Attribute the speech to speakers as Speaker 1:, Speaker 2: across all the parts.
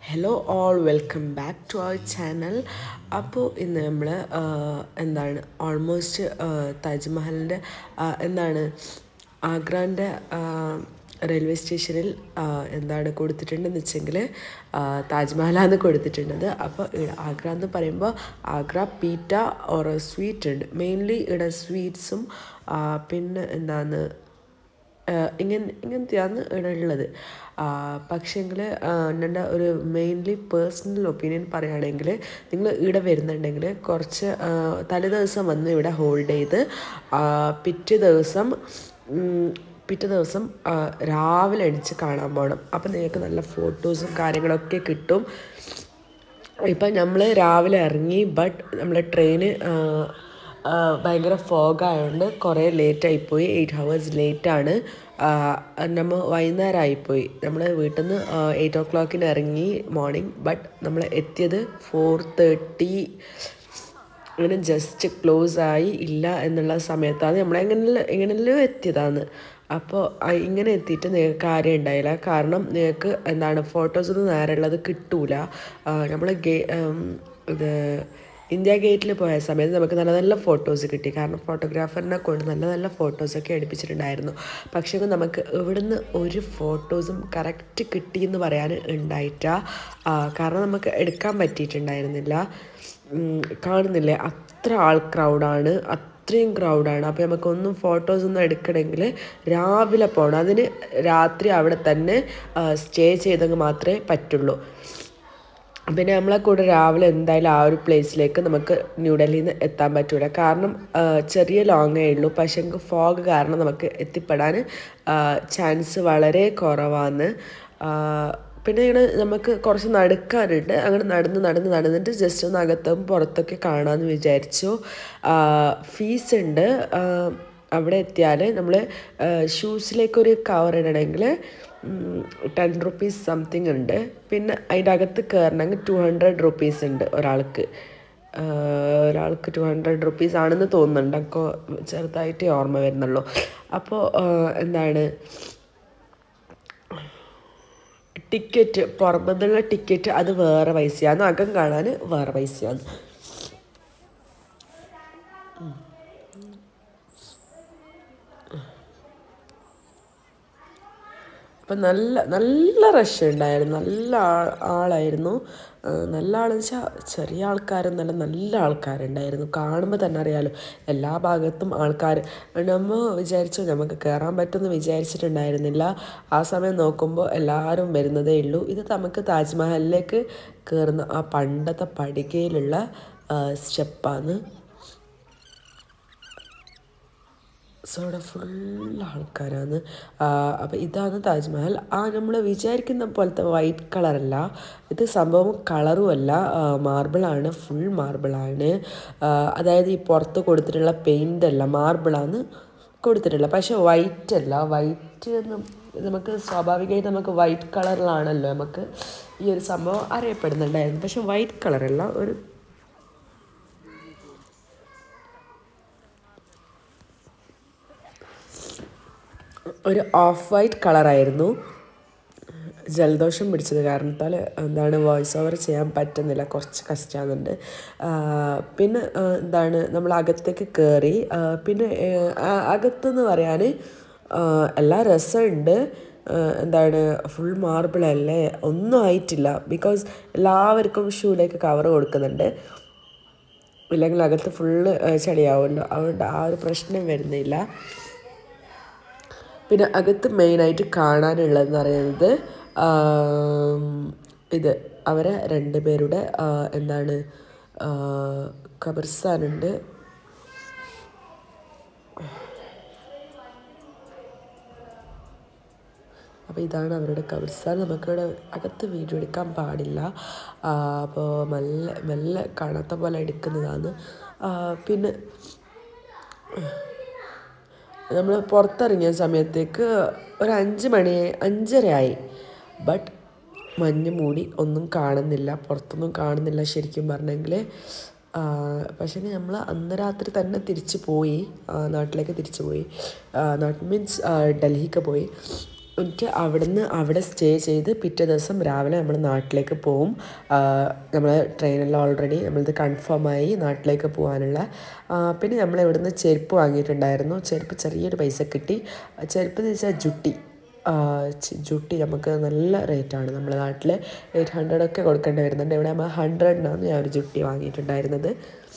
Speaker 1: Hello all welcome back to our channel അപ്പോൾ ഇന്ന് നമ്മൾ എന്താണ് ഓൾമോസ്റ്റ് താജ്മഹലിൻ്റെ എന്താണ് ആഗ്രാൻ്റെ റെയിൽവേ സ്റ്റേഷനിൽ എന്താണ് കൊടുത്തിട്ടുണ്ടെന്ന് വെച്ചെങ്കിൽ താജ്മഹലാണ് കൊടുത്തിട്ടുള്ളത് അപ്പോൾ ആഗ്ര എന്ന് പറയുമ്പോൾ ആഗ്ര പീറ്റ ഓർ സ്വീറ്റ് ഉണ്ട് മെയിൻലി ഇവിടെ സ്വീറ്റ്സും പിന്നെ എന്താണ് ഇങ്ങനെ ഇങ്ങനത്തെയാണ് ഇവിടെ ഉള്ളത് പക്ഷേങ്കിൽ എൻ്റെ ഒരു മെയിൻലി പേഴ്സണൽ ഒപ്പീനിയൻ പറയുകയാണെങ്കിൽ നിങ്ങൾ ഇവിടെ വരുന്നുണ്ടെങ്കിൽ കുറച്ച് തലേ ദിവസം വന്ന് ഇവിടെ ഹോൾഡ് ചെയ്ത് പിറ്റേ ദിവസം പിറ്റേ ദിവസം രാവിലെ എണിച്ച് കാണാൻ പോകണം അപ്പം നിങ്ങൾക്ക് നല്ല ഫോട്ടോസും കാര്യങ്ങളൊക്കെ കിട്ടും ഇപ്പം നമ്മൾ രാവിലെ ഇറങ്ങി ബട്ട് നമ്മളെ ട്രെയിന് ഭയങ്കര ഫോഗായതുകൊണ്ട് കുറേ ലേറ്റായിപ്പോയി എയ്റ്റ് ഹവേഴ്സ് ലേറ്റാണ് നമ്മൾ വൈകുന്നേരം ആയിപ്പോയി നമ്മൾ വീട്ടിൽ നിന്ന് എയ്റ്റ് ഓ ക്ലോക്കിന് ഇറങ്ങി മോർണിംഗ് ബട്ട് നമ്മൾ എത്തിയത് ഫോർ തേർട്ടി അങ്ങനെ ജസ്റ്റ് ക്ലോസ് ആയി ഇല്ല എന്നുള്ള സമയത്താണ് നമ്മൾ എങ്ങനെ എങ്ങനെയല്ലോ എത്തിയതാണ് അപ്പോൾ ഇങ്ങനെ എത്തിയിട്ട് നിങ്ങൾക്ക് കാര്യം ഉണ്ടായില്ല കാരണം നിങ്ങൾക്ക് എന്താണ് ഫോട്ടോസൊന്നും നേരെയുള്ളത് കിട്ടൂല നമ്മൾ ഗേ ഇത് ഇന്ത്യ ഗേറ്റിൽ പോയ സമയത്ത് നമുക്ക് നല്ല നല്ല ഫോട്ടോസ് കിട്ടി കാരണം ഫോട്ടോഗ്രാഫറിനെ കൊണ്ട് നല്ല നല്ല ഫോട്ടോസൊക്കെ എടുപ്പിച്ചിട്ടുണ്ടായിരുന്നു പക്ഷേ നമുക്ക് ഇവിടുന്ന് ഒരു ഫോട്ടോസും കറക്റ്റ് കിട്ടിയെന്ന് പറയാൻ ഉണ്ടായിട്ട കാരണം നമുക്ക് എടുക്കാൻ പറ്റിയിട്ടുണ്ടായിരുന്നില്ല കാണുന്നില്ലേ അത്ര ആൾ ക്രൗഡാണ് അത്രയും ക്രൗഡാണ് അപ്പോൾ നമുക്കൊന്നും ഫോട്ടോസ് ഒന്നും എടുക്കണമെങ്കിൽ രാവിലെ പോകണം അതിന് രാത്രി അവിടെ തന്നെ സ്റ്റേ ചെയ്തെങ്കിൽ മാത്രമേ പറ്റുള്ളൂ പിന്നെ നമ്മളെ കൂടെ രാവിലെ എന്തായാലും ആ ഒരു പ്ലേസിലേക്ക് നമുക്ക് ന്യൂഡൽഹിയിൽ നിന്ന് എത്താൻ പറ്റൂല കാരണം ചെറിയ ലോങ്ങേ ഉള്ളൂ പക്ഷേ എനിക്ക് ഫോഗ് കാരണം നമുക്ക് എത്തിപ്പെടാൻ ചാൻസ് വളരെ കുറവാണ് പിന്നെ ഇങ്ങനെ നമുക്ക് കുറച്ച് നടക്കാനുണ്ട് അങ്ങനെ നടന്ന് നടന്ന് നടന്നിട്ട് ജസ്റ്റ് ഒന്ന് അകത്തും പുറത്തൊക്കെ കാണാമെന്ന് വിചാരിച്ചു ഫീസ് ഉണ്ട് അവിടെ എത്തിയാൽ നമ്മൾ ഷൂസിലേക്കൊരു കവർ ഇടണമെങ്കിൽ ടെൻ റുപ്പീസ് സംതിങ് ഉണ്ട് പിന്നെ അതിൻ്റെ അകത്ത് കയറണമെങ്കിൽ ടു ഹൺഡ്രഡ് റുപ്പീസ് ഉണ്ട് ഒരാൾക്ക് ഒരാൾക്ക് ടു ഹൺഡ്രഡ് റുപ്പീസ് ആണെന്ന് തോന്നുന്നുണ്ട് അപ്പോൾ ചെറുതായിട്ടേ ഓർമ്മ വരുന്നുള്ളൂ അപ്പോൾ എന്താണ് ടിക്കറ്റ് പുറമെന്നുള്ള ടിക്കറ്റ് അത് വേറെ പൈസയാണ് അകം കാണാൻ വേറെ പൈസയാണ് അപ്പം നല്ല നല്ല റഷ് ഉണ്ടായിരുന്നു നല്ല ആൾ ആളായിരുന്നു നല്ല ആളെന്ന് വെച്ചാൽ ചെറിയ ആൾക്കാരൊന്നല്ല നല്ല ആൾക്കാരുണ്ടായിരുന്നു കാണുമ്പോൾ തന്നെ അറിയാലോ എല്ലാ ഭാഗത്തും ആൾക്കാർ നമ്മൾ വിചാരിച്ചു നമുക്ക് കയറാൻ പറ്റുമെന്ന് വിചാരിച്ചിട്ടുണ്ടായിരുന്നില്ല ആ സമയം നോക്കുമ്പോൾ എല്ലാവരും വരുന്നതേ ഉള്ളൂ ഇത് നമുക്ക് താജ്മഹലിലേക്ക് കയറുന്ന ആ പണ്ടത്തെ പടികയിലുള്ള സ്റ്റെപ്പാണ് സോ ഇവിടെ ഫുൾ ആൾക്കാരാണ് അപ്പോൾ ഇതാണ് താജ്മഹൽ ആ നമ്മൾ വിചാരിക്കുന്ന പോലത്തെ വൈറ്റ് കളറല്ല ഇത് സംഭവം കളറും അല്ല മാർബിളാണ് ഫുൾ മാർബിളാണ് അതായത് ഈ പുറത്ത് കൊടുത്തിട്ടുള്ള പെയിൻ്റ് അല്ല മാർബിളാണ് കൊടുത്തിട്ടുള്ളത് പക്ഷേ വൈറ്റ് അല്ല വൈറ്റ് നമുക്ക് സ്വാഭാവികമായിട്ട് നമുക്ക് വൈറ്റ് കളറിലാണല്ലോ നമുക്ക് ഈ ഒരു സംഭവം അറിയപ്പെടുന്നുണ്ടായിരുന്നു പക്ഷെ വൈറ്റ് കളറല്ല ഒരു ഒരു ഓഫ് വൈറ്റ് കളറായിരുന്നു ജലദോഷം പിടിച്ചത് കാരണത്താൽ എന്താണ് വോയിസ് ഓവർ ചെയ്യാൻ പറ്റുന്നില്ല കുറച്ച് കഷ്ടമാകുന്നുണ്ട് പിന്നെ എന്താണ് നമ്മൾ അകത്തേക്ക് കയറി പിന്നെ അകത്തെന്ന് പറയാൻ എല്ലാ രസമുണ്ട് എന്താണ് ഫുൾ മാർബിൾ അല്ലേ ഒന്നും ആയിട്ടില്ല ബിക്കോസ് എല്ലാവർക്കും ഷൂലേക്ക് കവർ കൊടുക്കുന്നുണ്ട് ഇല്ലെങ്കിൽ അകത്ത് ഫുള്ള് ചളിയാവുമല്ലോ അതുകൊണ്ട് ആ ഒരു പ്രശ്നം വരുന്നില്ല പിന്നെ അകത്ത് മെയിനായിട്ട് കാണാനുള്ളതെന്ന് പറയുന്നത് ഇത് അവരെ രണ്ട് പേരുടെ എന്താണ് ഖബർസ്ഥാനുണ്ട് അപ്പോൾ ഇതാണ് അവരുടെ ഖബർസ്ഥാൻ നമുക്കിവിടെ അകത്ത് വീഡിയോ എടുക്കാൻ പാടില്ല അപ്പോൾ മെല്ലെ മെല്ലെ കാണാത്ത പോലെ എടുക്കുന്നതാണ് പിന്നെ നമ്മൾ പുറത്തിറങ്ങിയ സമയത്തേക്ക് ഒരു അഞ്ച് മണി അഞ്ചരയായി ബട്ട് മഞ്ഞ് മൂടി ഒന്നും കാണുന്നില്ല പുറത്തൊന്നും കാണുന്നില്ല ശരിക്കും പറഞ്ഞെങ്കിൽ പക്ഷേ നമ്മൾ അന്ന് രാത്രി തന്നെ തിരിച്ചു പോയി നാട്ടിലേക്ക് തിരിച്ചു പോയി നാട്ടിൽ മീൻസ് ഡൽഹിക്ക് പോയി എന്നിട്ട് അവിടുന്ന് അവിടെ സ്റ്റേ ചെയ്ത് പിറ്റേ ദിവസം രാവിലെ നമ്മൾ നാട്ടിലേക്ക് പോവും നമ്മൾ ട്രെയിനെല്ലാം ഓൾറെഡി നമ്മളിത് കൺഫേമായി നാട്ടിലേക്ക് പോകാനുള്ള ആ, പിന്നെ നമ്മൾ ഇവിടുന്ന് ചെരുപ്പ് വാങ്ങിയിട്ടുണ്ടായിരുന്നു ചെരുപ്പ് ചെറിയൊരു പൈസ കിട്ടി ചെരുപ്പ് എന്ന് വെച്ചാൽ ജുട്ടി ആ, ചി- ജുട്ടി നമുക്ക് നല്ല റേറ്റാണ് നമ്മുടെ നാട്ടിൽ എയ്റ്റ് ഹൺഡ്രഡ് ഒക്കെ കൊടുക്കേണ്ടി വരുന്നുണ്ട് ഇവിടെ നമ്മൾ ഹൺഡ്രഡിനാണ് ഞാൻ ഒരു ജുട്ടി വാങ്ങിയിട്ടുണ്ടായിരുന്നത്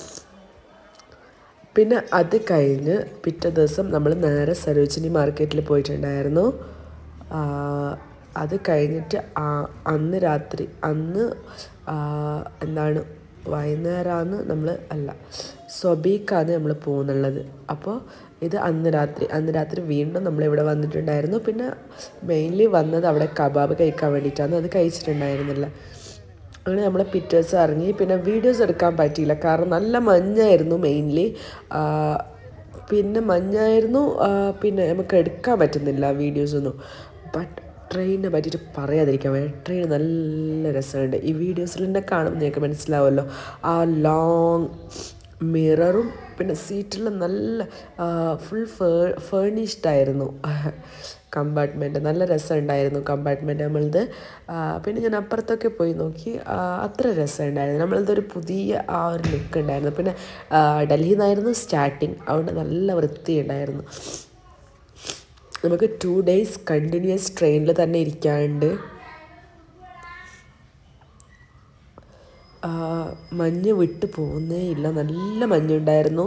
Speaker 1: പിന്നെ അത് കഴിഞ്ഞ് പിറ്റേ ദിവസം നമ്മൾ നേരെ സരോജിനി മാർക്കറ്റിൽ പോയിട്ടുണ്ടായിരുന്നു ആ, അത് കഴിഞ്ഞിട്ട് ആ- അന്ന് രാത്രി അന്ന് ആ, എന്താണ് വൈകുന്നേരമാണ് നമ്മൾ അല്ല സ്വബീക്കാണ് നമ്മൾ പോകുന്നുള്ളത് അപ്പോൾ ഇത് അന്ന് രാത്രി അന്ന് രാത്രി വീണ്ടും നമ്മൾ ഇവിടെ വന്നിട്ടുണ്ടായിരുന്നു പിന്നെ മെയിൻലി വന്നത് അവിടെ കബാബ് കഴിക്കാൻ വേണ്ടിയിട്ടാണ് അത് കഴിച്ചിട്ടുണ്ടായിരുന്നില്ല അങ്ങനെ നമ്മൾ പിറ്റേഴ്സ് ഇറങ്ങി പിന്നെ വീഡിയോസ് എടുക്കാൻ പറ്റിയില്ല കാരണം നല്ല മഞ്ഞായിരുന്നു മെയിൻലി പിന്നെ മഞ്ഞായിരുന്നു ആ, പിന്നെ നമുക്ക് എടുക്കാൻ പറ്റുന്നില്ല വീഡിയോസൊന്നും ബട്ട് ട്രെയിനിനെ പറ്റിയിട്ട് പറയാതിരിക്കാൻ വയ്യ ട്രെയിൻ നല്ല രസമുണ്ട് ഈ വീഡിയോസിൽ തന്നെ കാണുമ്പോൾ നിങ്ങൾക്ക് മനസ്സിലാവുമല്ലോ ആ ലോങ് മിററും പിന്നെ സീറ്റെല്ലാം നല്ല ഫുൾ ഫേ ഫേർണിഷ്ഡ് ആയിരുന്നു കമ്പാർട്ട്മെൻറ്റ് നല്ല രസമുണ്ടായിരുന്നു കമ്പാർട്ട്മെൻറ്റ് നമ്മളത് ആ, പിന്നെ ഞാൻ അപ്പുറത്തൊക്കെ പോയി നോക്കി ആ, അത്ര രസമുണ്ടായിരുന്നു നമ്മളത് ഒരു പുതിയ ആ ഒരു ലുക്ക് ഉണ്ടായിരുന്നു പിന്നെ ആ, ഡൽഹിയിൽ നിന്നായിരുന്നു സ്റ്റാർട്ടിങ് അതുകൊണ്ട് നല്ല വൃത്തിയുണ്ടായിരുന്നു നമുക്ക് ടു ഡേയ്സ് കണ്ടിന്യൂസ് ട്രെയിനിൽ തന്നെ ഇരിക്കാനുണ്ട് ആ, മഞ്ഞ് വിട്ട് പോകുന്നേ ഇല്ല നല്ല മഞ്ഞുണ്ടായിരുന്നു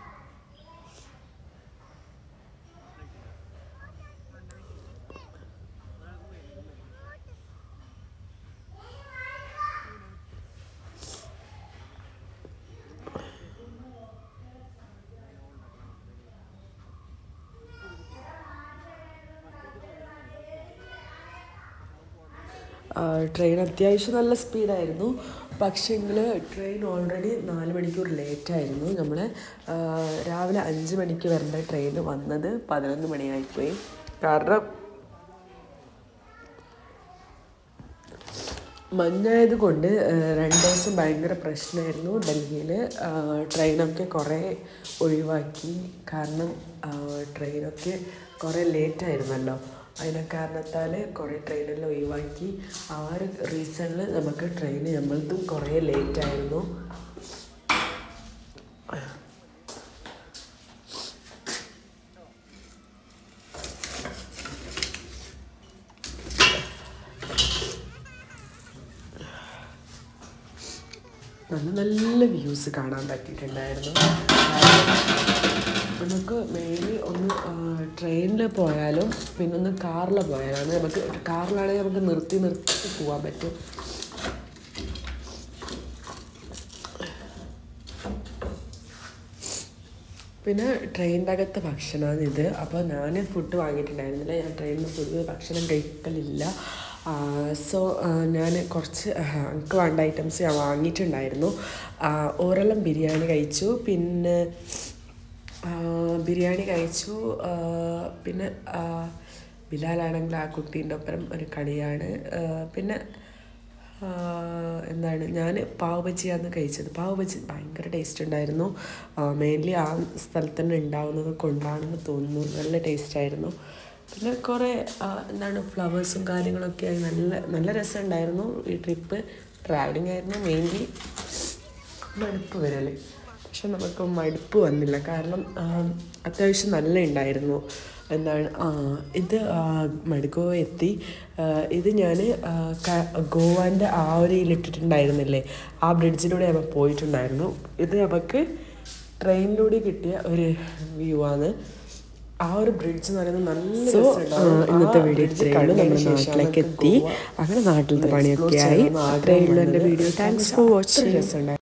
Speaker 1: ട്രെയിൻ അത്യാവശ്യം നല്ല സ്പീഡായിരുന്നു പക്ഷേങ്കിൽ ട്രെയിൻ ഓൾറെഡി നാല് മണിക്കൂർ ലേറ്റായിരുന്നു നമ്മൾ രാവിലെ അഞ്ച് മണിക്ക് വരേണ്ട ട്രെയിൻ വന്നത് പതിനൊന്ന് മണിയായിപ്പോയി കാരണം മഞ്ഞായത് കൊണ്ട് രണ്ട് ദിവസം ഭയങ്കര പ്രശ്നമായിരുന്നു ഡൽഹിയിൽ ട്രെയിനൊക്കെ കുറേ ഒഴിവാക്കി കാരണം ആ, ട്രെയിനൊക്കെ കുറേ ലേറ്റായിരുന്നല്ലോ അതിനെ കാരണത്താൽ കുറേ ട്രെയിനെല്ലാം ഒഴിവാക്കി ആ ഒരു റീസണിൽ നമുക്ക് ട്രെയിൻ നമ്മളതും കുറേ ലേറ്റായിരുന്നു നല്ല നല്ല വ്യൂസ് കാണാൻ പറ്റിയിട്ടുണ്ടായിരുന്നു നമുക്ക് മെയിൻലി ഒന്ന് ട്രെയിനിൽ പോയാലും പിന്നെ ഒന്ന് കാറിൽ പോയാലാണ് നമുക്ക് കാറിലാണെങ്കിൽ നമുക്ക് നിർത്തി നിർത്തി പോകാൻ പറ്റും പിന്നെ ട്രെയിനിൻ്റെ അകത്തെ ഭക്ഷണമാണ് ഇത് അപ്പോൾ ഞാൻ ഫുഡ് വാങ്ങിയിട്ടുണ്ടായിരുന്നില്ല ഞാൻ ട്രെയിനിൽ പൊതുവെ ഭക്ഷണം കഴിക്കലില്ല സോ ഞാൻ കുറച്ച് എനിക്ക് വേണ്ട ഐറ്റംസ് ഞാൻ വാങ്ങിയിട്ടുണ്ടായിരുന്നു ആ, ഒരെണ്ണം ബിരിയാണി കഴിച്ചു പിന്നെ ആ, ബിരിയാണി കഴിച്ചു ആ, പിന്നെ ആ, ബിലാലാണെങ്കിൽ ആ കുട്ടീൻ്റെ ഒപ്പം ഒരു കളിയാണ് ആ, പിന്നെ ആ, എന്താണ് ഞാൻ പാവ് ബജിയാണ് കഴിച്ചത് പാവ് ബജി ഭയങ്കര ടേസ്റ്റ് ഉണ്ടായിരുന്നു മെയിൻലി ആ സ്ഥലത്ത് തന്നെ ഉണ്ടാവുന്നത് കൊണ്ടാണെന്ന് തോന്നുന്നു നല്ല ടേസ്റ്റ് ആയിരുന്നു പിന്നെ കുറേ ആ, എന്താണ് ഫ്ലവേഴ്സും കാര്യങ്ങളൊക്കെ ആയി നല്ല നല്ല രസമുണ്ടായിരുന്നു ഈ ട്രിപ്പ് ട്രാവലിംഗ് ആയിരുന്നു മെയിൻലി മടുപ്പ് വരല് പക്ഷെ നമുക്ക് മടുപ്പ് വന്നില്ല കാരണം ആ, അത്യാവശ്യം നല്ല ഉണ്ടായിരുന്നു എന്താണ് ആ, ഇത് ആ, മടുഗോ എത്തി ആ, ഇത് ഞാൻ ഗോവാൻ്റെ ആ ഒരു ഇതിലിട്ടിട്ടുണ്ടായിരുന്നില്ലേ ആ ബ്രിഡ്ജിലൂടെ നമ്മൾ പോയിട്ടുണ്ടായിരുന്നു ഇത് നമുക്ക് ട്രെയിനിലൂടെ കിട്ടിയ ഒരു വ്യൂ ആണ് ആ ഒരു ബ്രിഡ്ജ് എന്ന് പറയുന്നത് നല്ല
Speaker 2: സോ
Speaker 1: രസമുണ്ടാവും. ആ
Speaker 2: ഇന്നത്തെ വീഡിയോ
Speaker 1: bridge
Speaker 2: ഇത്രയേ ഉള്ളൂ
Speaker 1: കണ്ടതിന്
Speaker 2: നമ്മൾ
Speaker 1: ശേഷമാണ്
Speaker 2: നാട്ടിലേക്ക്
Speaker 1: നമുക്ക്
Speaker 2: എത്തി
Speaker 1: ഗോവ
Speaker 2: അങ്ങനെ നാട്ടിലത്തെ
Speaker 1: explore
Speaker 2: പണിയൊക്കെ ആയി
Speaker 1: ചെയ്യണമെന്ന് ആഗ്രഹം
Speaker 2: ഇത്രയേ ഉള്ളൂ എൻ്റെ
Speaker 1: വന്നത്.
Speaker 2: വീഡിയോ താങ്ക്സ് ഫോർ
Speaker 1: അത്ര
Speaker 2: വാച്ചിങ്
Speaker 1: രസമുണ്ടായിരുന്നു